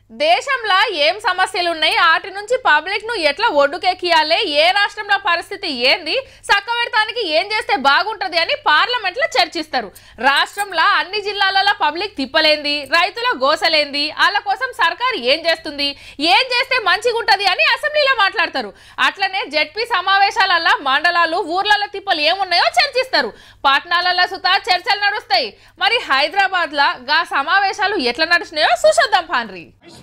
దేశంలో ఏం సమస్యలు ఉన్నాయి వాటి నుంచి పబ్లిక్ ను ఎట్లా ఒడ్డుకెక్కియాలి ఏ రాష్ట్రంలో పరిస్థితి ఏంది చక్కబెడతానికి ఏం చేస్తే బాగుంటది అని పార్లమెంట్ లో చర్చిస్తారు రాష్ట్రంలో అన్ని జిల్లాలలో పబ్లిక్ తిప్పలేంది రైతుల గోసలేంది వాళ్ళ కోసం సర్కార్ ఏం చేస్తుంది ఏం చేస్తే మంచిగా ఉంటది అని అసెంబ్లీలో మాట్లాడతారు అట్లనే జడ్పీ సమావేశాలల్లో మండలాలు ఊర్లలో తిప్పలు ఏమున్నాయో చర్చిస్తారు పట్టణాలలో సుతా చర్చలు నడుస్తాయి మరి హైదరాబాద్ లా గా సమావేశాలు ఎట్లా నడిచినాయో చూసొద్దాం పాన్రి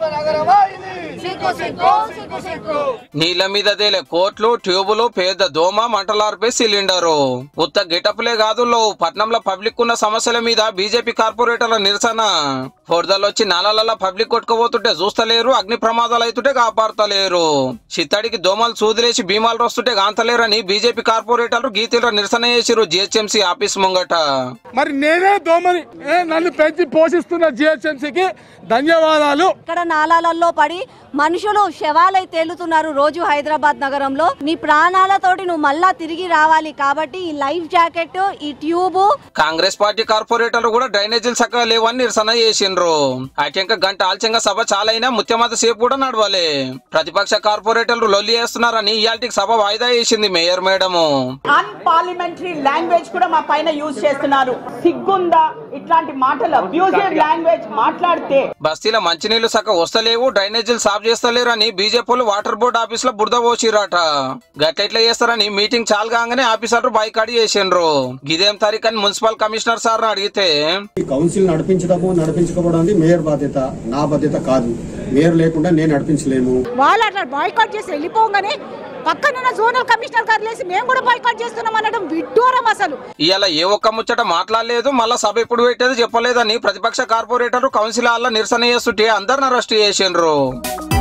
నీళ్ళ మీద తేలే కోట్లు ట్యూబులు పేద దోమ మంటలార్పే సిలిండరు ఉత్త గిటపులే కాదు లో పట్నంలో పబ్లిక్ ఉన్న సమస్యల మీద బీజేపీ కార్పొరేటర్ల నిరసన వరదలొచ్చి నాలాల పబ్లిక్ కొట్టుకుపోతుంటే చూస్తలేరు అగ్ని ప్రమాదాలు అవుతుంటే కాపాడతలేరు చిత్తడికి దోమలు సూదిలేసి భీమాలు వస్తుంటే కాంతలేరని బీజేపీ కార్పొరేటర్లు గీతల నిరసన చేసిరు జిహెచ్ఎంసీ ఆఫీస్ ముంగట మరి నేనే దోమని ఏ, నన్ను పెంచి పోషిస్తున్న జిహెచ్ఎంసీకి ధన్యవాదాలు ఇక్కడ నాలాలలో పడి మనుషులు శవాలై తేలుతున్నారు రోజు హైదరాబాద్ నగరంలో నీ ప్రాణాలతోటి నువ్వు మళ్ళా తిరిగి రావాలి కాబట్టి ఈ లైఫ్ జాకెట్ ఈ ట్యూబ్ కాంగ్రెస్ పార్టీ కార్పొరేటర్లు కూడా డ్రైనేజీలు చక్కగా లేవని నిరసన చేసిండ్రు అటెంక గంట ఆలస్యంగా సభ చాలైనా ముత్యమంత సేపు కూడా నడవాలి ప్రతిపక్ష కార్పొరేటర్లు లొల్లి చేస్తున్నారని ఇయాల్టికి సభ వాయిదా వేసింది మేయర్ మేడము అన్పార్లమెంటరీ లాంగ్వేజ్ కూడా మా పైన యూజ్ చేస్తున్నారు సిగ్గుందా ఇట్లాంటి మాటలు అబ్యూజివ్ లాంగ్వేజ్ మాట్లాడితే బస్తీల మంచినీళ్లు సక్క వస్తలేవు డ్రైనేజీలు సాఫ్ చేస్తలేరు అని బీజేపీలు వాటర్ బోర్డు ఆఫీస్ లో బురద పోసిరట గట్లెట్లా చేస్తారని మీటింగ్ చాలు కాగానే ఆఫీసర్లు బైకాడి చేసిండ్రు గిదేం తారీఖు అని మున్సిపల్ కమిషనర్ సార్ అడిగితే ఈ కౌన్సిల్ నడిపించడము నడిపించకపోవడం అనేది మేయర్ బాధ్యత నా బాధ్యత కాదు మేయర్ లేకుండా నేను నడిపించలేము వాళ్ళు అట్లా బాయ్కాట్ చేసి వెళ్ళిపోగానే పక్కనున్న జోనల్ కమిషనర్ గారు లేసి మేము కూడా బాయ్కాట్ చేస్తున్నాం అనడం విడ్డూరం అసలు ఇవాళ ఏ ఒక్క ముచ్చట మాట్లాడలేదు మళ్ళా సభ ఎప్పుడు పెట్టేది చెప్పలేదని ప్రతిపక్ష కార్పొరేటర్ కౌన్సిల్ హాల్లో నిరసన చేస్తుంటే అందరిని అరెస్ట్ చేసిండ్రు